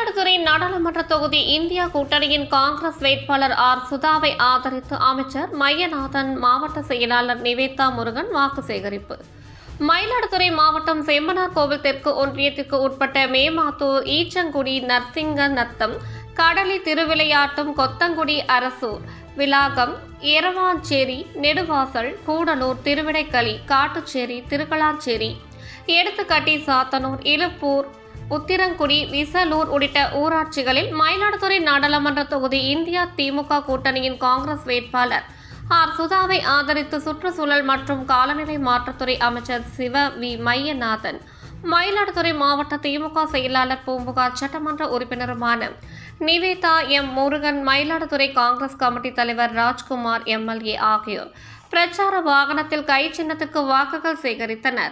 மயிலாடுதுறை நாடாளுமன்ற தொகுதி இந்தியா கூட்டணியின் காங்கிரஸ் வேட்பாளர் ஆர் சுதாவை ஆதரித்து அமைச்சர் மையநாதன் மாவட்ட செயலாளர் நிவேதா முருகன் வாக்கு சேகரிப்பு மயிலாடுதுறை மாவட்டம் செம்பனார் கோவில் தெற்கு ஒன்றியத்திற்கு உட்பட்ட மேமாத்தூர் ஈச்சங்குடி நர்சிங்க நத்தம் கடலி திருவிளையாட்டும் கொத்தங்குடி அரசூர் விலாகம் எரவாஞ்சேரி நெடுவாசல் கூடலூர் திருவிடைக்களி காட்டுச்சேரி திருக்கலாச்சேரி எடுத்துக்கட்டி சாத்தனூர் இலுப்பூர் உத்திரங்குடி விசலூர் உள்ளிட்ட ஊராட்சிகளில் மயிலாடுதுறை நாடாளுமன்ற தொகுதி இந்தியா திமுக கூட்டணியின் காங்கிரஸ் வேட்பாளர் ஆர் சுதாவை ஆதரித்து சுற்றுச்சூழல் மற்றும் காலநிலை மாற்றத்துறை அமைச்சர் சிவ வி மையநாதன் மயிலாடுதுறை மாவட்ட திமுக செயலாளர் பூம்புகார் சட்டமன்ற உறுப்பினருமான நிவேதா எம் முருகன் மயிலாடுதுறை காங்கிரஸ் கமிட்டி தலைவர் ராஜ்குமார் எம்எல்ஏ ஆகியோர் பிரச்சார வாகனத்தில் கை சின்னத்துக்கு வாக்குகள் சேகரித்தனர்